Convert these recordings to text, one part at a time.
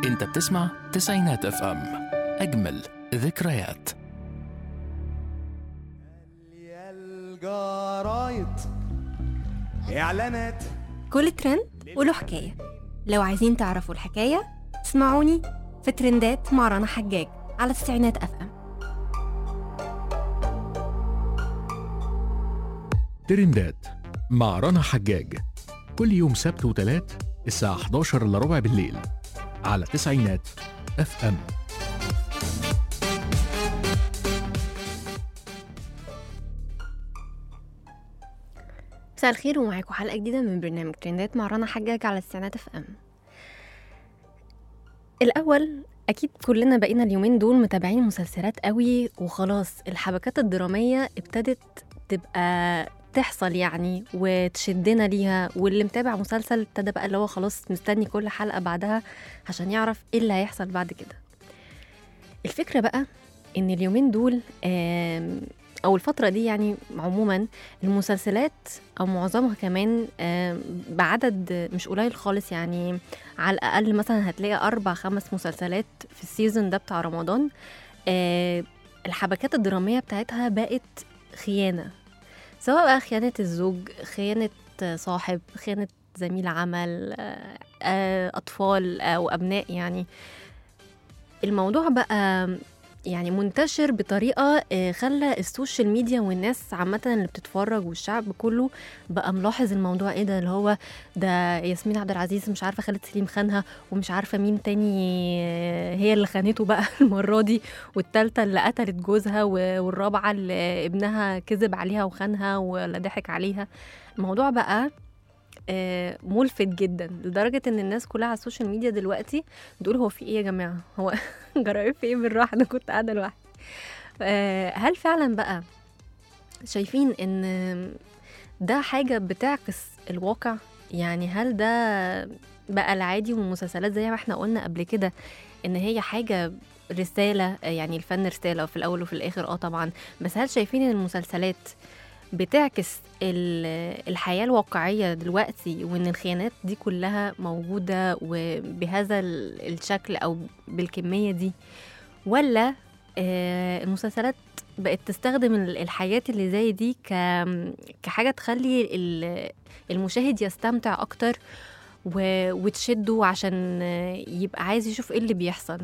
انت بتسمع تسعينات اف ام اجمل ذكريات يا الجرايد اعلانات كل ترند وله حكاية لو عايزين تعرفوا الحكاية اسمعوني في ترندات مع رنا حجاج على تسعينات اف ام ترندات مع رنا حجاج كل يوم سبت وتلات الساعة 11 الا ربع بالليل على تسعينات اف ام مساء الخير ومعاكم حلقة جديدة من برنامج ترندات مع رنا حجاج على تسعينات اف ام الأول أكيد كلنا بقينا اليومين دول متابعين مسلسلات قوي وخلاص الحبكات الدرامية ابتدت تبقى تحصل يعني وتشدنا ليها واللي متابع مسلسل ابتدى بقى اللي هو خلاص مستني كل حلقة بعدها عشان يعرف ايه اللي هيحصل بعد كده الفكرة بقى ان اليومين دول آم، او الفترة دي يعني عموما المسلسلات او معظمها كمان آم، بعدد مش قليل خالص يعني على الاقل مثلا هتلاقي اربع خمس مسلسلات في السيزون ده بتاع رمضان آه، الحبكات الدرامية بتاعتها بقت خيانة سواء بقى خيانة الزوج خيانة صاحب خيانة زميل عمل آه، آه، أطفال أو أبناء يعني الموضوع بقى يعني منتشر بطريقة آه، خلى السوشيال ميديا والناس عامة اللي بتتفرج والشعب كله بقى ملاحظ الموضوع ايه ده اللي هو ده ياسمين عبد العزيز مش عارفة خالد سليم خانها ومش عارفة مين تاني آه، هي اللي خانته بقى المرة دي والتالتة اللي قتلت جوزها و- والرابعة اللي ابنها كذب عليها وخانها ولا ضحك عليها الموضوع بقى آه، ملفت جدا لدرجة ان الناس كلها على السوشيال ميديا دلوقتي بتقول هو في ايه يا جماعة هو جرايب في ايه بالراحة انا كنت قاعدة لوحدي آه، هل فعلا بقى شايفين ان ده حاجة بتعكس الواقع يعني هل ده بقى العادي والمسلسلات زي ما احنا قلنا قبل كده ان هي حاجة رسالة آه، يعني الفن رسالة في الأول وفي الآخر اه طبعا بس هل شايفين ان المسلسلات بتعكس ال- الحياة الواقعية دلوقتي وإن الخيانات دي كلها موجودة وبهذا ال- الشكل أو بالكمية دي ولا آه، المسلسلات بقت تستخدم ال- الحاجات اللي زي دي ك- كحاجة تخلي ال- المشاهد يستمتع أكتر و- وتشده عشان آه، يبقى عايز يشوف ايه اللي بيحصل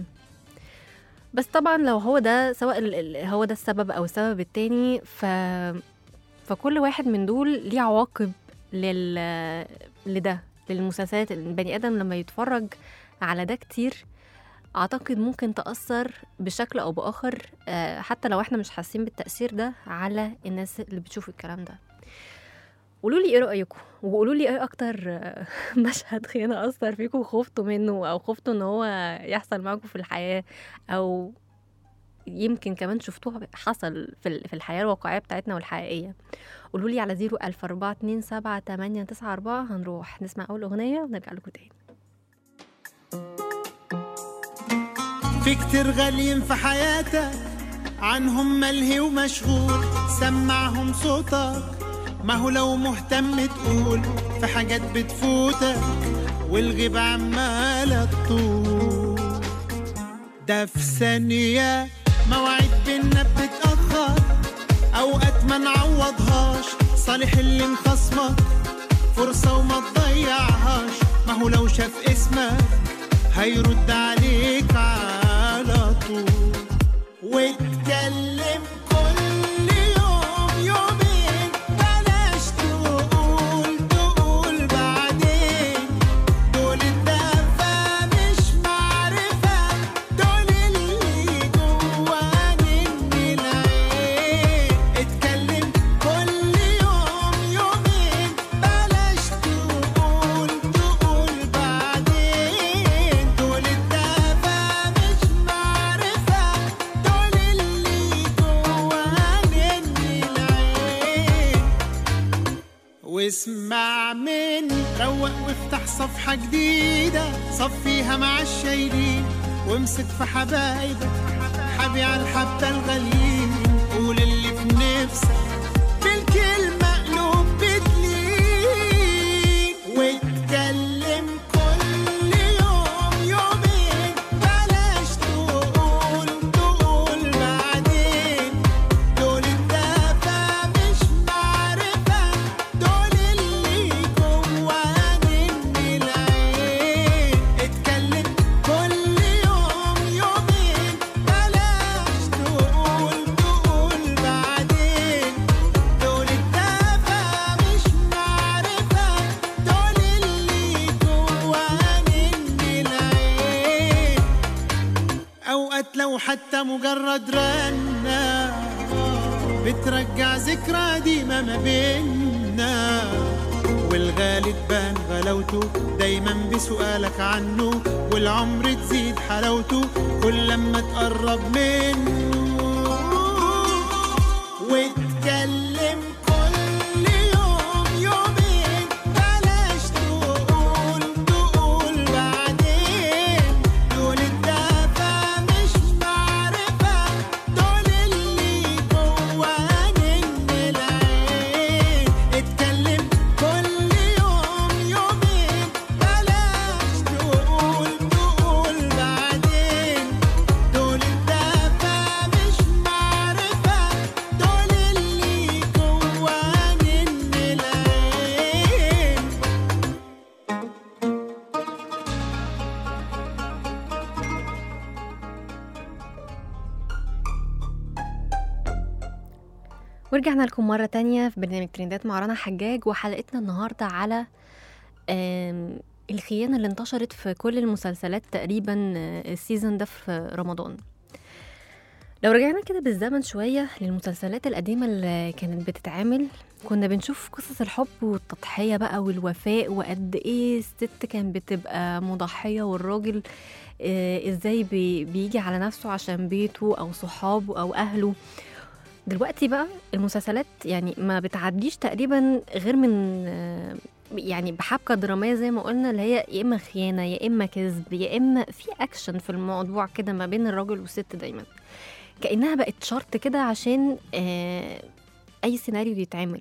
بس طبعا لو هو ده سواء ال- ال- هو ده السبب او السبب التاني ف فكل واحد من دول ليه عواقب لل لده للمسلسلات البني ادم لما يتفرج على ده كتير اعتقد ممكن تاثر بشكل او باخر آه، حتى لو احنا مش حاسين بالتاثير ده على الناس اللي بتشوف الكلام ده قولوا لي ايه رايكم وقولوا لي ايه اكتر آه، مشهد خيانه اثر فيكم وخفتوا منه او خفتوا ان هو يحصل معاكم في الحياه او يمكن كمان شفتوها حصل في ال- في الحياه الواقعيه بتاعتنا والحقيقيه قولوا لي على 0 4 2 7 8 9 4 هنروح نسمع اول اغنيه ونرجع لكم تاني في كتير غاليين في حياتك عنهم ملهي ومشغول سمعهم صوتك ما هو لو مهتم تقول في حاجات بتفوتك والغيبة عمالة تطول ده في ثانية مواعيد بينا بتتأخر أوقات ما نعوضهاش صالح اللي مخصمك فرصة وما تضيعهاش ما هو لو شاف اسمك هيرد عليك على طول واتكلم كل يوم يومين بلاش تقول تقول بعدين دول الدفا مش معرفة دول اللي جواني من العين اتكلم كل يوم يومين بلاش تقول تقول بعدين دول الدفا مش معرفة دول اللي جواني من العين واسمع مني روق وافتح صفحة جديدة صفيها مع الشايلين وامسك في حبايبك حبي على الحبة الغاليين قول اللي في نفسك بالكلمة قلوب بتلين واتكلم كل يوم يومين مجرد رنة بترجع ذكرى ديما ما بينا والغالي تبان غلاوته دايما بسؤالك عنه والعمر تزيد حلاوته كل لما تقرب منه واتكلم كل يوم يومين بلاش تقول تقول بعدين دول الدافع مش معرفة دول اللي جوانين العين اتكلم كل يوم يومين بلاش تقول تقول بعدين دول الدافع مش معرفة دول اللي جوانين العين ورجعنا لكم مرة تانية في برنامج ترندات مع رنا حجاج وحلقتنا النهاردة على آم، الخيانة اللي انتشرت في كل المسلسلات تقريبا آه، السيزون ده في رمضان لو رجعنا كده بالزمن شوية للمسلسلات القديمة اللي كانت بتتعمل كنا بنشوف قصص الحب والتضحية بقى والوفاء وقد ايه الست كانت بتبقى مضحية والراجل آه، ازاي بي- بيجي على نفسه عشان بيته او صحابه او اهله دلوقتي بقى المسلسلات يعني ما بتعديش تقريبا غير من آه، يعني بحبكة درامية زي ما قلنا اللي هي يا إما خيانة يا إما كذب يا إما في أكشن في الموضوع كده ما بين الراجل والست دايما كأنها بقت شرط كده عشان آه، أي سيناريو يتعمل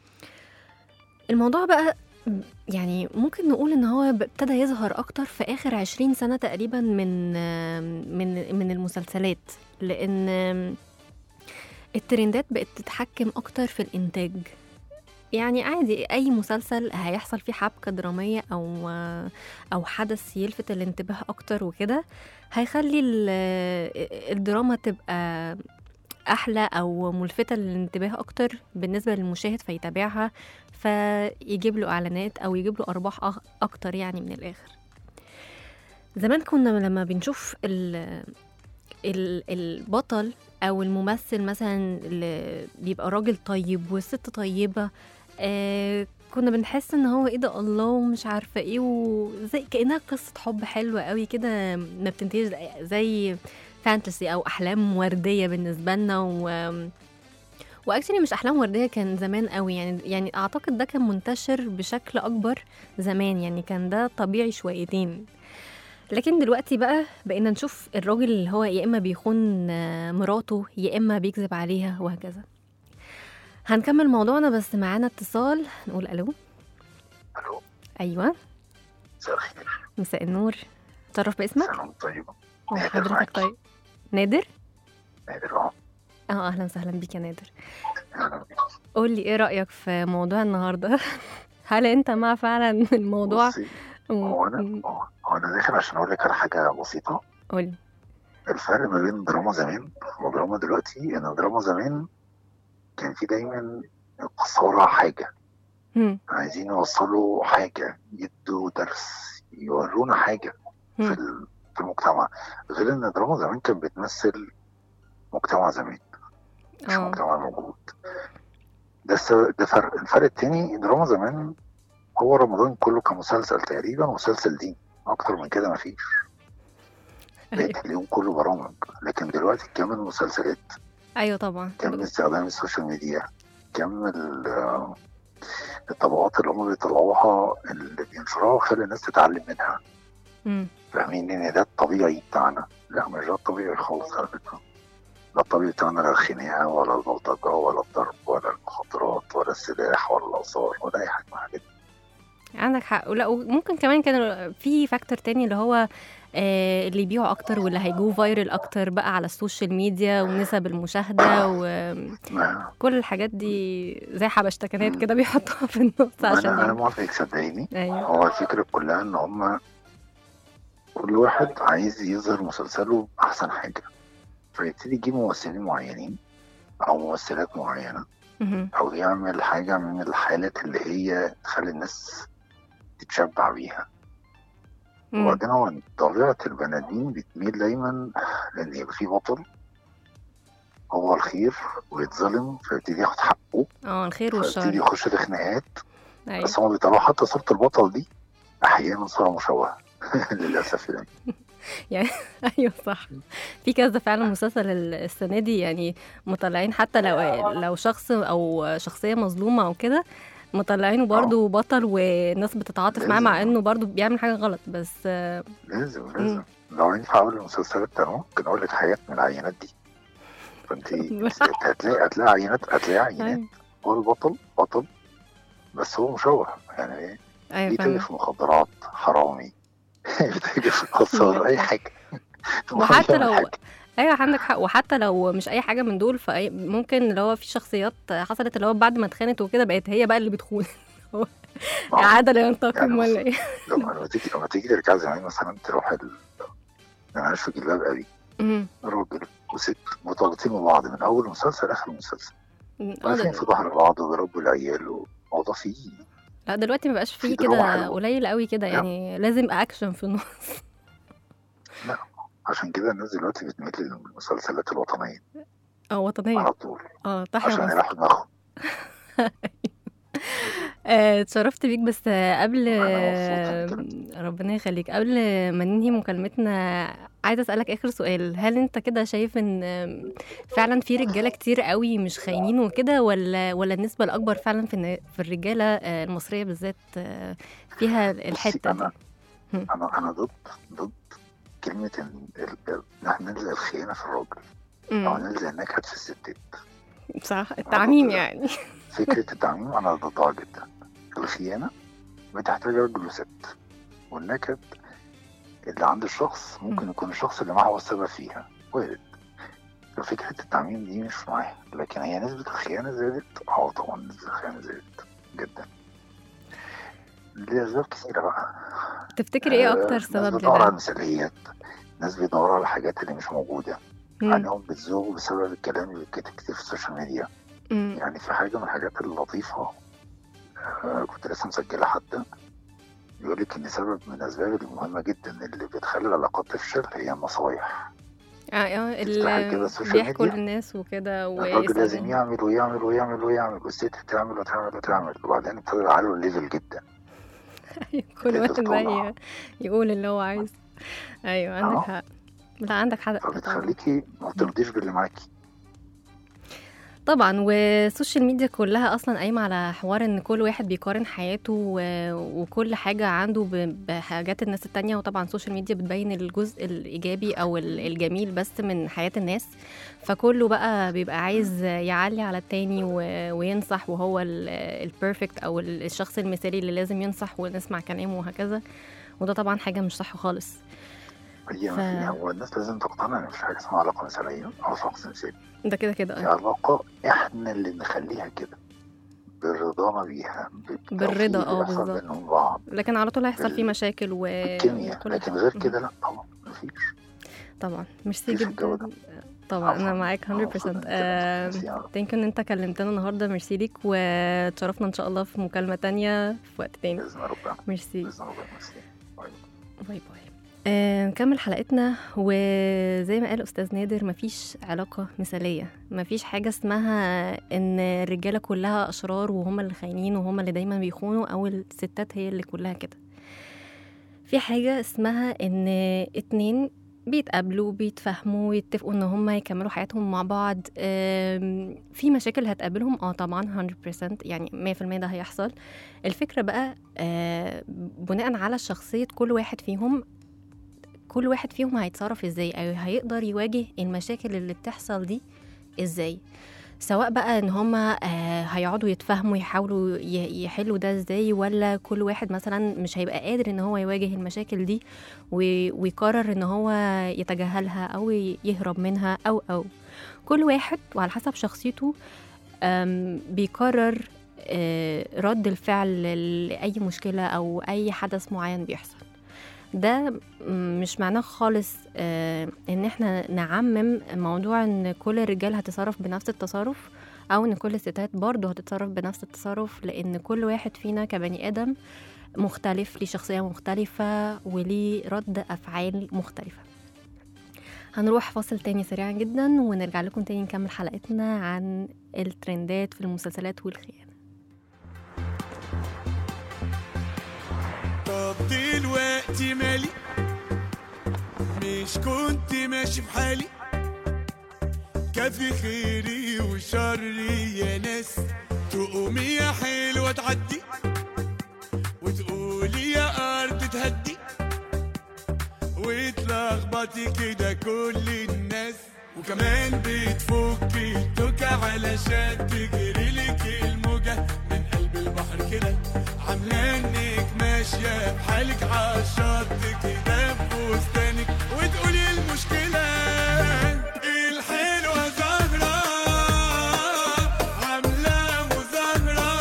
الموضوع بقى يعني ممكن نقول ان هو ابتدى يظهر اكتر في اخر عشرين سنة تقريبا من آه، من من المسلسلات لان آم، الترندات بقت تتحكم اكتر في الانتاج يعني عادي اي مسلسل هيحصل فيه حبكه دراميه او او حدث يلفت الانتباه اكتر وكده هيخلي ال- الدراما تبقى احلى او ملفته للانتباه اكتر بالنسبه للمشاهد فيتابعها فيجيب له اعلانات او يجيب له ارباح أخ- اكتر يعني من الاخر زمان كنا لما بنشوف ال ال- البطل او الممثل مثلا اللي بيبقى راجل طيب والست طيبه آه كنا بنحس ان هو ايه ده الله ومش عارفه ايه وزي كانها قصه حب حلوه قوي كده ما بتنتهيش زي فانتسي او احلام ورديه بالنسبه لنا و واكشلي مش احلام ورديه كان زمان قوي يعني يعني اعتقد ده كان منتشر بشكل اكبر زمان يعني كان ده طبيعي شويتين لكن دلوقتي بقى بقينا نشوف الراجل اللي هو يا اما بيخون آه، مراته يا اما بيكذب عليها وهكذا هنكمل موضوعنا بس معانا اتصال نقول الو الو ايوه مساء الخير مساء النور تعرف باسمك سلام طيبة نادر حضرتك معاكي. طيب نادر نادر اه اه اهلا وسهلا بيك يا نادر أهلاً بيك. قول لي ايه رايك في موضوع النهارده هل انت مع فعلا الموضوع بصي هو انا هو انا داخل عشان اقول لك على حاجة بسيطة قولي الفرق ما بين دراما زمان ودراما دلوقتي ان دراما زمان كان في دايما قصارى حاجة هم، عايزين يوصلوا حاجة يدوا درس يورونا حاجة في هم، ال- في المجتمع غير ان دراما زمان كانت بتمثل مجتمع زمان مش اه مجتمع موجود ده السبب ده فرق الفرق التاني دراما زمان هو رمضان كله كمسلسل تقريبا مسلسل دين اكتر من كده مفيش بقيت اليوم كله برامج لكن دلوقتي كم المسلسلات ايوه طبعا كم استخدام السوشيال ميديا كم ال- الطبقات اللي هم بيطلعوها اللي بينشروها وخلي الناس تتعلم منها هم، فاهمين ان ده الطبيعي بتاعنا لا مش ده الطبيعي خالص على فكره لا الطبيعي بتاعنا لا الخناقه ولا البلطجه ولا الضرب ولا المخدرات ولا السلاح ولا الاثار ولا اي حاجه من الحاجات دي عندك حق ولا وممكن كمان كان في فاكتور تاني اللي هو آه اللي يبيعوا اكتر واللي هيجوا فايرل اكتر بقى على السوشيال ميديا ونسب المشاهده وكل ما الحاجات دي زي حبشتكنات كده بيحطوها في النص ما عشان انا انا يعني. موافق صدقيني ايوه هو الفكره كلها ان هم كل واحد عايز يظهر مسلسله باحسن حاجه فيبتدي يجيب ممثلين معينين او ممثلات معينه مهم. او يعمل حاجه من الحالات اللي هي تخلي الناس تتشبع بيها مم. وبعدين هو طبيعة البني آدمين بتميل دايما لأن يبقى في بطل هو الخير ويتظلم فيبتدي ياخد حقه اه الخير فيبتدي والشر يخش في خناقات ايوه بس هم بيطلعوا حتى صورة البطل دي أحيانا صورة مشوهة للأسف يعني ايوه صح في كذا فعلا مسلسل ال- السنه دي يعني مطلعين حتى لو لو شخص او شخصيه مظلومه او كده مطلعينه برضه بطل والناس بتتعاطف معاه مع لازم. انه برضه بيعمل حاجه غلط بس آه، لازم لازم لو ينفع أقول المسلسلات تانية ممكن أقول لك حاجات من العينات دي فأنت هتلاقي هتلاقي عينات هتلاقي عينات ايوه هو البطل بطل بس هو مشوه يعني إيه ايوه بيتاجر فاهمة. في مخدرات حرامي بيتاجر في الآثار أي حاجة وحتى بيعمل لو حاجة. ايوه عندك حق وحتى لو مش اي حاجه من دول فممكن اللي هو في شخصيات حصلت اللي هو بعد ما اتخانت وكده بقت هي بقى اللي بتخون هو آه. عادة لا ينتقم يعني ولا ايه لما لما تيجي لما تيجي ترجع زمان مثلا تروح ال... انا عايش في جلباب ابي مم. راجل وست مرتبطين ببعض من اول مسلسل لاخر مسلسل اه واقفين ده- في ظهر بعض وبيربوا العيال وموضوع فيه لا دلوقتي ما بقاش فيه في دراما كده حلوة. قليل قوي كده لا. يعني لازم يبقى اكشن في النص عشان كده الناس دلوقتي بتميل للمسلسلات الوطنيه اه وطنيه على طول اه تحيا عشان مصر يريحوا دماغهم آه، اتشرفت بيك بس آه، قبل أنا مبسوط آه، ربنا يخليك قبل ما ننهي مكالمتنا عايزه اسالك اخر سؤال هل انت كده شايف ان آم، فعلا في رجاله كتير قوي مش خاينين وكده ولا ولا النسبه الاكبر فعلا في الن- في الرجاله آه، المصريه بالذات آه، فيها بصي، الحته دي انا هم. انا انا ضد ضد كلمه ان ال- ال- ان احنا نلغي الخيانه في الراجل او مم، نلغي النكد في الستات صح التعميم ضد ده. يعني فكرة التعميم أنا ضدها جدا الخيانة بتحتاج راجل وست والنكد اللي عند الشخص ممكن يكون الشخص اللي معه هو السبب فيها وارد ففكرة التعميم دي مش معايا لكن هي نسبة الخيانة زادت اه طبعا نسبة الخيانة زادت جدا لأسباب كثيرة بقى تفتكر ايه آه، اكتر ناس سبب بتدور على لده المثاليات ناس بيدوروا على الحاجات اللي مش موجودة مم، عنهم بتزوغ بسبب الكلام اللي بيتكتب كتير في السوشيال ميديا مم، يعني في حاجة من الحاجات اللطيفة آه، كنت لسه مسجلة حد بيقول لك إن سبب من الأسباب المهمة جدا اللي بتخلي العلاقات تفشل هي النصايح اه اه تفتحي كده اللي السوشيال بيحكوا ميديا، للناس وكده الراجل لازم ويسألوا يعمل ويعمل ويعمل ويعمل والست تعمل وتعمل وتعمل وبعدين ابتدى يعلوا الليفل جدا كل اللي واحد بقى بتطلع. ي- يقول اللي هو عايزه ايوه عندك آه. حق لا عندك حق طبعا فبتخليكي ما بترضيش باللي معاكي طبعا والسوشيال ميديا كلها اصلا قايمه على حوار ان كل واحد بيقارن حياته و- وكل حاجه عنده ب- بحاجات الناس التانية وطبعا السوشيال ميديا بتبين الجزء الايجابي او ال- الجميل بس من حياه الناس فكله بقى بيبقى عايز يعلي على التاني و- وينصح وهو البيرفكت او ال- الشخص المثالي اللي لازم ينصح ونسمع كلامه وهكذا وده طبعا حاجه مش صح خالص هي ف- ما في هو الناس لازم تقتنع إن مفيش حاجة اسمها علاقة مثالية أو شخص مثالي ده كده كده هي آه. علاقة إحنا اللي نخليها كده برضانا بيها بالتوفيق بالرضا، اللي اه، بيحصل بالظبط. بينهم بعض لكن على طول هيحصل فيه مشاكل و... الكيمياء وكل لكن حاجة. غير مم. كده لا طبعا مفيش طبعا ميرسي مفيش الجو جدا ده. طبعا انا عفواً. معاك 100% عفواً. آه، ميرسي يا ثانك ان انت كلمتنا النهارده ميرسي ليك وتشرفنا ان شاء الله في مكالمه تانية في وقت تاني بإذن ربنا ميرسي بإذن ربنا ميرسي باي. باي باي آه، نكمل حلقتنا وزي ما قال استاذ نادر مفيش علاقه مثاليه مفيش حاجه اسمها ان الرجاله كلها اشرار وهم اللي خاينين وهم اللي دايما بيخونوا او الستات هي اللي كلها كده في حاجه اسمها ان اتنين بيتقابلوا بيتفاهموا ويتفقوا ان هم يكملوا حياتهم مع بعض آم، في مشاكل هتقابلهم اه طبعا 100% يعني 100% ده هيحصل الفكره بقى آه، بناء على شخصيه كل واحد فيهم كل واحد فيهم هيتصرف ازاي او هيقدر يواجه المشاكل اللي بتحصل دي ازاي سواء بقى ان هما آه هيقعدوا يتفاهموا يحاولوا ي- يحلوا ده ازاي ولا كل واحد مثلا مش هيبقى قادر ان هو يواجه المشاكل دي وي- ويقرر ان هو يتجاهلها او ي- يهرب منها او او كل واحد وعلى حسب شخصيته آم، بيقرر آه، رد الفعل لأي مشكلة أو أي حدث معين بيحصل ده م- مش معناه خالص آه، ان احنا نعمم موضوع ان كل الرجال هتتصرف بنفس التصرف او ان كل الستات برضه هتتصرف بنفس التصرف لان كل واحد فينا كبني ادم مختلف ليه شخصية مختلفة وليه رد افعال مختلفة هنروح فاصل تاني سريعا جدا ونرجع لكم تاني نكمل حلقتنا عن الترندات في المسلسلات والخيانة طب دلوقتي مالي مش كنت ماشي في حالي كافي خيري وشري يا ناس تقومي يا حلوة تعدي وتقولي يا أرض تهدي وتلخبطي كده كل الناس وكمان بتفكي التوكة علشان تجري لك الموجة من قلب البحر كده عاملة انك ماشية بحالك عالشط كده بفستانك وتقولي المشكلة الحلوة زهرة عاملة مظاهرة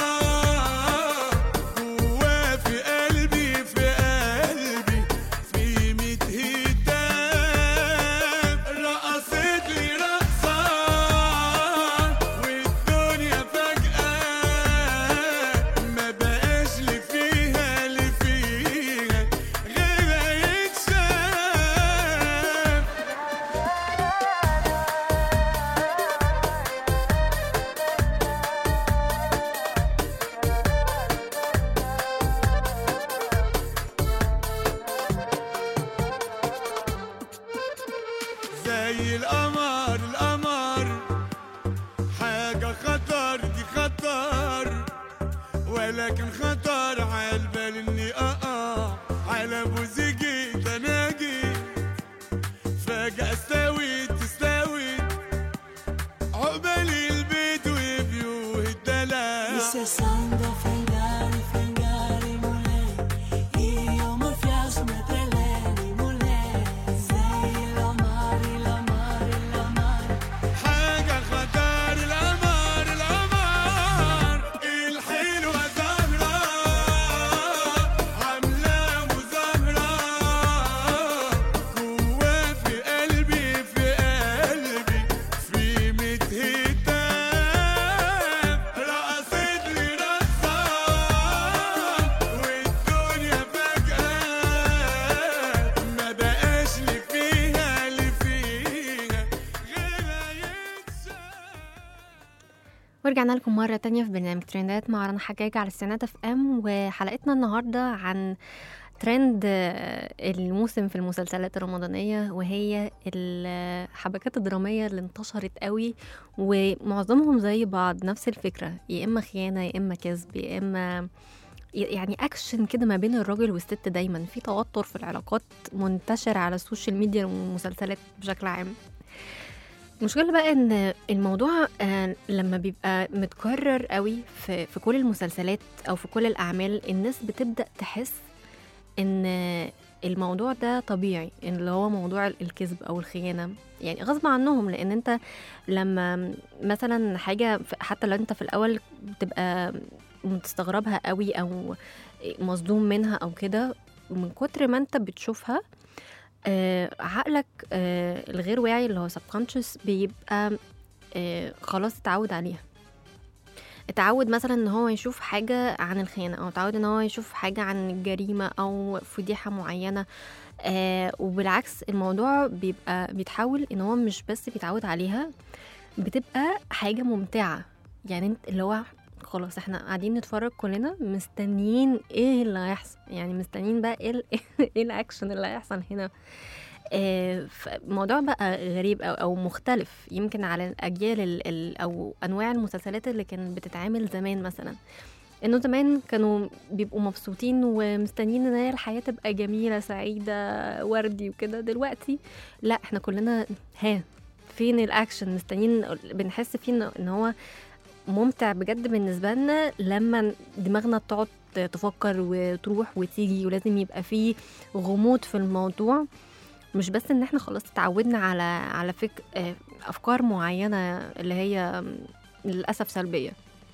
جوا في قلبي في قلبي في ميت هتاب رقصت لي رقصة والدنيا فجأة ما بقاش لي فيها اللي فيها غيرها يتشاف زي القمر القمر حاجة خطر دي خطر ولكن خطر عالبال اني اقع على بوزيجي تناجي فجأة استويت استويت عقبال البيت وبيوه الدلع Cessando fengare, fengare, mulher Io mi fiasco, me treleni, mulher Sei l'amare, l'amare, l'amare حاجة خطر القمر القمر الحلوة زهرة عاملة مظاهرة جوا في قلبي في قلبي في ميت هتاب رقصت لي رقصة والدنيا فجأة ما بقاش لي فيها اللي فيها غيرها يتشاف ورجعنا لكم مرة تانية في برنامج ترندات مع رنا حجاج على السنات اف ام وحلقتنا النهاردة عن ترند آه، الموسم في المسلسلات الرمضانية وهي الحبكات الدرامية اللي انتشرت قوي ومعظمهم زي بعض نفس الفكرة يا إما خيانة يا إما كذب يا إما يعني اكشن كده ما بين الراجل والست دايما في توتر في العلاقات منتشر على السوشيال ميديا والمسلسلات بشكل عام المشكلة بقى ان الموضوع آه، لما بيبقى متكرر قوي في, في كل المسلسلات او في كل الاعمال الناس بتبدأ تحس ان الموضوع ده طبيعي إن اللي هو موضوع الكذب او الخيانة يعني غصب عنهم لان انت لما مثلا حاجة في- حتى لو انت في الاول بتبقى مستغربها قوي او مصدوم منها او كده من كتر ما انت بتشوفها آه عقلك آه الغير واعي اللي هو subconscious بيبقى آه خلاص اتعود عليها اتعود مثلا ان هو يشوف حاجة عن الخيانة او اتعود ان هو يشوف حاجة عن الجريمة او فضيحة معينة آه وبالعكس الموضوع بيبقى بيتحول ان هو مش بس بيتعود عليها بتبقى حاجة ممتعة يعني انت اللي هو خلاص احنا قاعدين نتفرج كلنا مستنيين ايه اللي هيحصل يعني مستنيين بقى ايه ال- ايه الاكشن اللي هيحصل هنا آه، فالموضوع بقى غريب أو, أو مختلف يمكن على الأجيال ال ال أو أنواع المسلسلات اللي كانت بتتعمل زمان مثلا إنه زمان كانوا بيبقوا مبسوطين ومستنيين إن هي الحياة تبقى جميلة سعيدة وردي وكده دلوقتي لا إحنا كلنا ها فين الأكشن مستنيين بنحس فيه إن- إن هو ممتع بجد بالنسبة لنا لما دماغنا تقعد تفكر وتروح وتيجي ولازم يبقى فيه غموض في الموضوع مش بس ان احنا خلاص اتعودنا على على فك آه، افكار معينه اللي هي م، للاسف سلبيه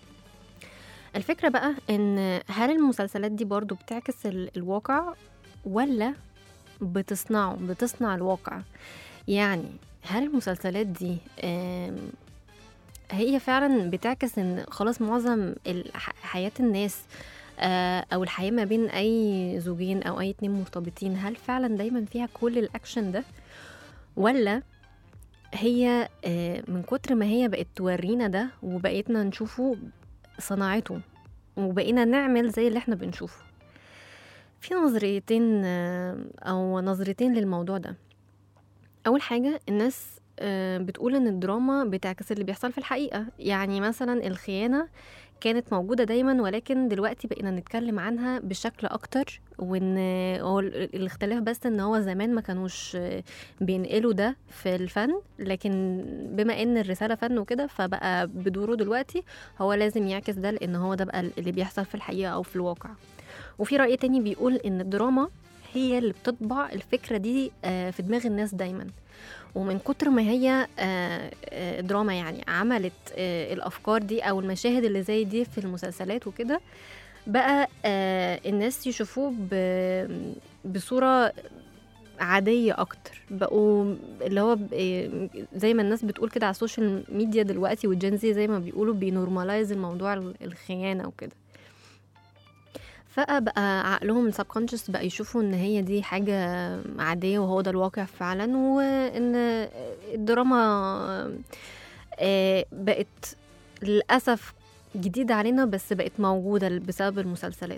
الفكره بقى ان هل المسلسلات دي برضو بتعكس ال- الواقع ولا بتصنعه بتصنع الواقع يعني هل المسلسلات دي آم، هي فعلا بتعكس ان خلاص معظم الح- حياة الناس آه، او الحياة ما بين اي زوجين او اي اتنين مرتبطين هل فعلا دايما فيها كل الاكشن ده ولا هي آه، من كتر ما هي بقت تورينا ده وبقيتنا نشوفه صناعته وبقينا نعمل زي اللي احنا بنشوفه في نظريتين آه، او نظرتين للموضوع ده اول حاجه الناس آه، بتقول ان الدراما بتعكس اللي بيحصل في الحقيقه يعني مثلا الخيانه كانت موجودة دايما ولكن دلوقتي بقينا نتكلم عنها بشكل أكتر وإن هو ال- الاختلاف بس إن هو زمان ما كانوش آه، بينقلوا ده في الفن لكن بما إن الرسالة فن وكده فبقى بدوره دلوقتي هو لازم يعكس ده لأن هو ده بقى اللي بيحصل في الحقيقة أو في الواقع وفي رأي تاني بيقول إن الدراما هي اللي بتطبع الفكرة دي آه، في دماغ الناس دايما ومن كتر ما هي آه، آه، دراما يعني عملت آه، الافكار دي او المشاهد اللي زي دي في المسلسلات وكده بقى آه، الناس يشوفوه ب- بصوره عاديه اكتر بقوا اللي هو ب- آه، زي ما الناس بتقول كده على السوشيال ميديا دلوقتي والجنزي زي ما بيقولوا بينورمالايز الموضوع ال- الخيانه وكده فبقى عقلهم السبكونشس بقى يشوفوا ان هي دي حاجة عادية وهو ده الواقع فعلا وان الدراما آه، بقت للأسف جديدة علينا بس بقت موجودة بسبب المسلسلات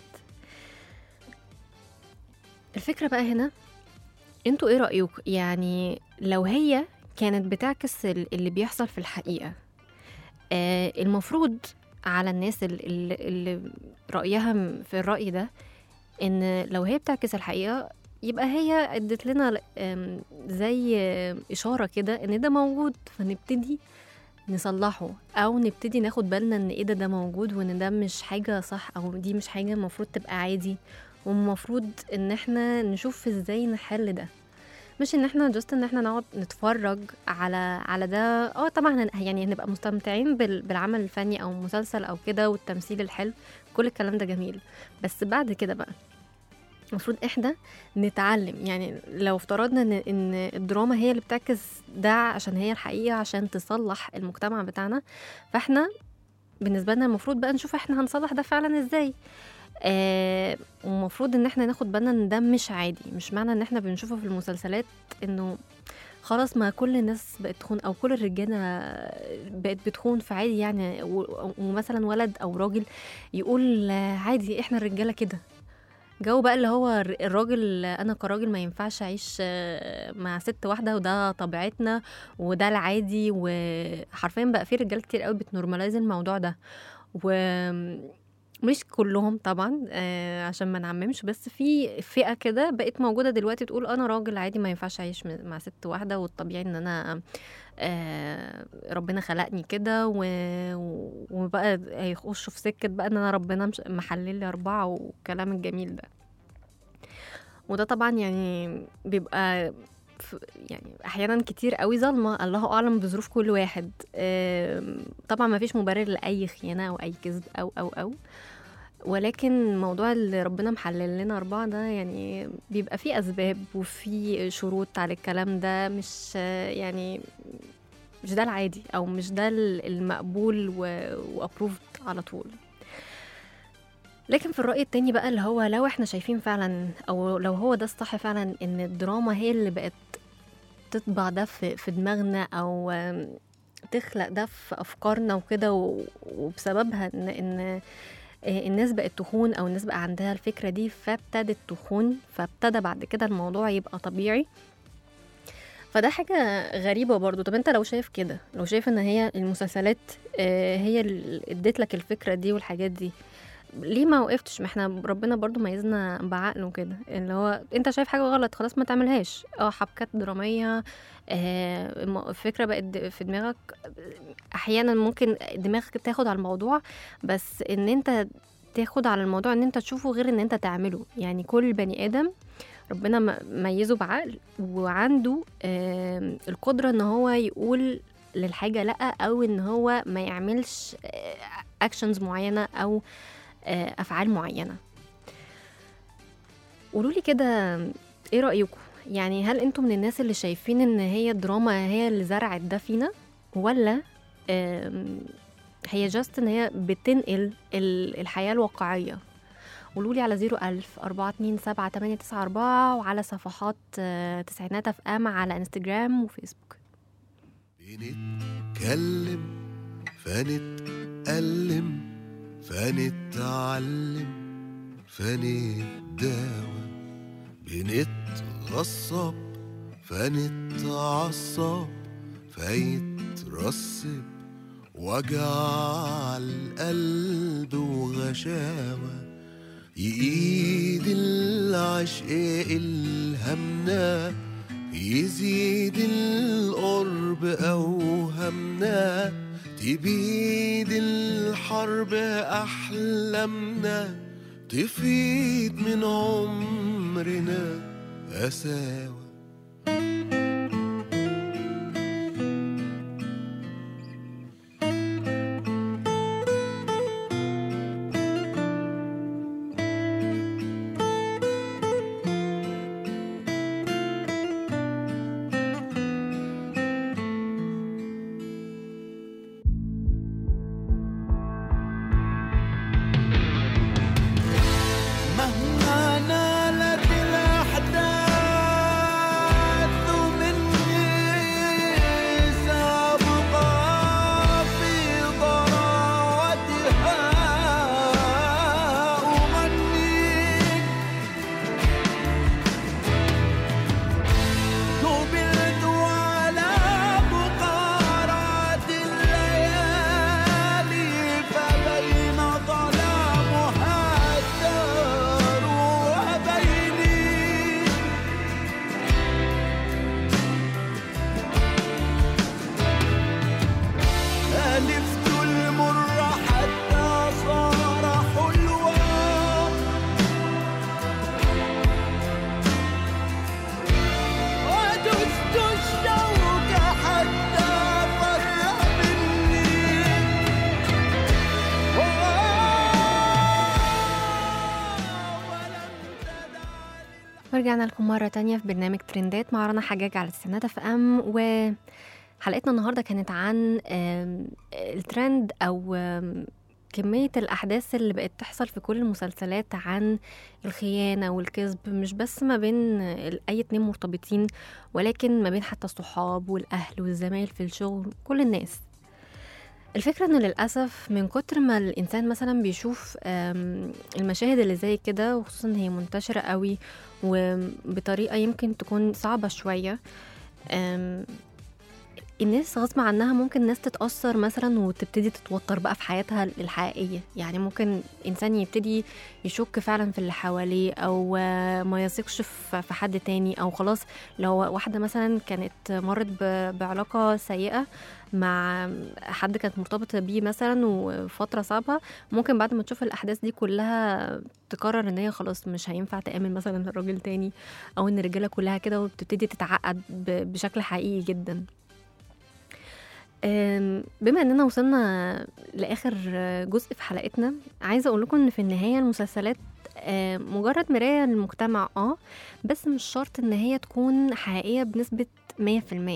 الفكرة بقى هنا انتوا ايه رأيكم يعني لو هي كانت بتعكس ال- اللي بيحصل في الحقيقة آه، المفروض على الناس ال- ال- اللي رأيها م- في الرأي ده إن لو هي بتعكس الحقيقة يبقى هي ادت لنا آم، زي آم، إشارة كده إن ده موجود فنبتدي نصلحه أو نبتدي ناخد بالنا إن إيه ده ده موجود وإن ده مش حاجة صح أو دي مش حاجة المفروض تبقى عادي والمفروض إن إحنا نشوف إزاي نحل ده مش ان احنا جست ان احنا نقعد نتفرج على على ده اه طبعا هن- يعني هنبقى مستمتعين بال- بالعمل الفني او مسلسل او كده والتمثيل الحلو كل الكلام ده جميل بس بعد كده بقى المفروض احنا نتعلم يعني لو افترضنا ان ان الدراما هي اللي بتعكس ده عشان هي الحقيقه عشان تصلح المجتمع بتاعنا فاحنا بالنسبه لنا المفروض بقى نشوف احنا هنصلح ده فعلا ازاي آه ومفروض ان احنا ناخد بالنا ان ده مش عادي مش معنى ان احنا بنشوفه في المسلسلات انه خلاص ما كل الناس بقت تخون او كل الرجاله بقت بتخون فعادي يعني و- ومثلا ولد او راجل يقول آه، عادي احنا الرجاله كده جو بقى اللي هو الر- الراجل انا كراجل ما ينفعش اعيش آه، مع ست واحده وده طبيعتنا وده العادي وحرفيا بقى في رجال كتير قوي بتنورماليز الموضوع ده و مش كلهم طبعا آه عشان ما نعممش بس في فئه كده بقت موجوده دلوقتي تقول انا راجل عادي ما ينفعش اعيش م- مع ست واحده والطبيعي ان انا آه ربنا خلقني كده و- و- وبقى هيخشوا في سكه بقى ان انا ربنا مش محلل لي اربعه والكلام الجميل ده وده طبعا يعني بيبقى ف- يعني احيانا كتير قوي ظلمه الله اعلم بظروف كل واحد آم، طبعا ما فيش مبرر لاي خيانه او اي كذب او او او ولكن موضوع اللي ربنا محلل لنا أربعة ده يعني بيبقى فيه أسباب وفي شروط على الكلام ده مش يعني مش ده العادي أو مش ده المقبول وأبروفد على طول لكن في الرأي التاني بقى اللي هو لو احنا شايفين فعلا أو لو هو ده الصح فعلا إن الدراما هي اللي بقت تطبع ده في, في دماغنا أو آم، تخلق ده في أفكارنا وكده و- وبسببها إن, إن آه، الناس بقت تخون او الناس بقى عندها الفكره دي فابتدت تخون فابتدى بعد كده الموضوع يبقى طبيعي فده حاجة غريبة برضو طب انت لو شايف كده لو شايف ان هي المسلسلات آه، هي اللي اديت لك الفكرة دي والحاجات دي ليه ما وقفتش ما احنا ربنا برضو ميزنا بعقله كده اللي هو انت شايف حاجة غلط خلاص ما تعملهاش اه حبكات درامية آه، الم- الفكرة بقت د- في دماغك احيانا ممكن دماغك تاخد على الموضوع بس ان انت تاخد على الموضوع ان انت تشوفه غير ان انت تعمله يعني كل بني ادم ربنا م- ميزه بعقل وعنده آم، القدرة ان هو يقول للحاجة لا او ان هو ما يعملش اكشنز معينة او آه، افعال معينة قولوا لي كده ايه رأيكم يعني هل انتم من الناس اللي شايفين ان هي الدراما هي اللي زرعت ده فينا ولا آم، هي جاست ان هي بتنقل ال- الحياة الواقعية قولوا لي على 01000 427 894 وعلى صفحات آه، تسعينات اف ام على انستجرام وفيسبوك بنتكلم فنتألم فنتعلم فنتداوى بنتغصب فنتعصب فيترسب وجع القلب وغشاوة يقيد العشق إلهامنا يزيد القرب أوهامنا تبيد الحرب أحلامنا تفيد من عمرنا قساوة مهما نالت الأحداث مني سأبقى في ضراوتها أغني قبلت على بقارات الليالي فبين ظلامها الدار وبيني ألفت المر حتى صار حلوا ودست الشوك حتى فر مني ولم تدع ورجعنا لكم مرة تانية في برنامج ترندات مع رنا حجاج على تسعينات اف ام وحلقتنا النهاردة كانت عن آم، الترند أو آم، كمية الأحداث اللي بقت تحصل في كل المسلسلات عن الخيانة والكذب مش بس ما بين ال- أي اتنين مرتبطين ولكن ما بين حتى الصحاب والأهل والزمايل في الشغل كل الناس الفكرة إن للأسف من كتر ما الإنسان مثلا بيشوف آم، المشاهد اللي زي كده وخصوصا هي منتشرة قوي وبطريقة يمكن تكون صعبة شوية أم، الناس غصب عنها ممكن ناس تتأثر مثلا وتبتدي تتوتر بقى في حياتها الحقيقية يعني ممكن إنسان يبتدي يشك فعلا في اللي حواليه أو آه، ما يثقش في في حد تاني أو خلاص لو واحدة مثلا كانت مرت ب- بعلاقة سيئة مع حد كانت مرتبطة بيه مثلا وفترة صعبة ممكن بعد ما تشوف الأحداث دي كلها تقرر ان هي خلاص مش هينفع تآمن مثلا الراجل تاني او ان الرجاله كلها كده وبتبتدي تتعقد ب- بشكل حقيقي جدا أم، بما اننا وصلنا لاخر جزء في حلقتنا عايزه اقول لكم ان في النهايه المسلسلات آه، مجرد مرايه للمجتمع اه بس مش شرط ان هي تكون حقيقيه بنسبه 100%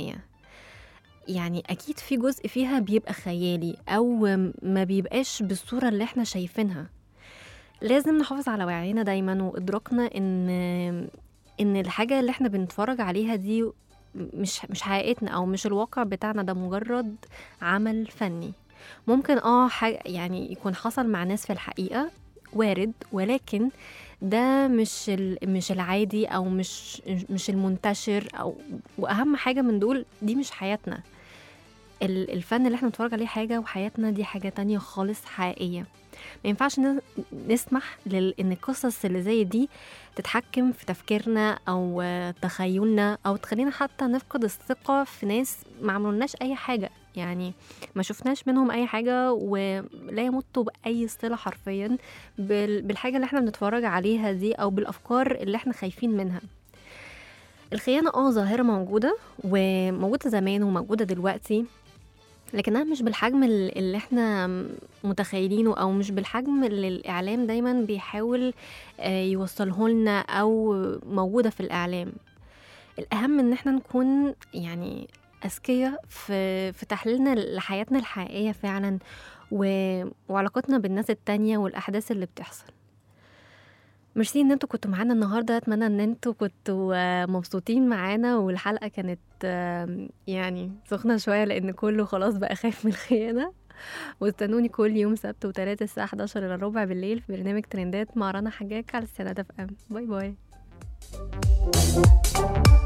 يعني اكيد في جزء فيها بيبقى خيالي او ما بيبقاش بالصوره اللي احنا شايفينها لازم نحافظ على وعينا دايما وادراكنا ان ان الحاجه اللي احنا بنتفرج عليها دي مش مش حقيقتنا او مش الواقع بتاعنا ده مجرد عمل فني ممكن اه حاجة يعني يكون حصل مع ناس في الحقيقه وارد ولكن ده مش ال- مش العادي او مش مش المنتشر او واهم حاجه من دول دي مش حياتنا ال- الفن اللي احنا بنتفرج عليه حاجه وحياتنا دي حاجه تانية خالص حقيقيه ما ينفعش ن- نسمح لل- ان القصص اللي زي دي تتحكم في تفكيرنا او آه، تخيلنا او تخلينا حتى نفقد الثقه في ناس ما عملولناش اي حاجه يعني ما شفناش منهم اي حاجه ولا يمتوا باي صله حرفيا بال- بالحاجه اللي احنا بنتفرج عليها دي او بالافكار اللي احنا خايفين منها الخيانه اه ظاهره موجوده وموجوده زمان وموجوده دلوقتي لكنها مش بالحجم ال- اللي احنا متخيلينه او مش بالحجم اللي الاعلام دايما بيحاول آه، يوصله لنا او موجوده في الاعلام الاهم ان احنا نكون يعني اذكياء في في تحليلنا لحياتنا الحقيقيه فعلا و... وعلاقتنا بالناس التانية والاحداث اللي بتحصل ميرسي ان انتوا كنتوا معانا النهارده اتمنى ان انتوا كنتوا آه، مبسوطين معانا والحلقه كانت آم، يعني سخنه شويه لان كله خلاص بقى خايف من الخيانه واستنوني كل يوم سبت وتلاتة الساعه 11 الا ربع بالليل في برنامج ترندات مع رنا حجاج على السنة اف ام باي باي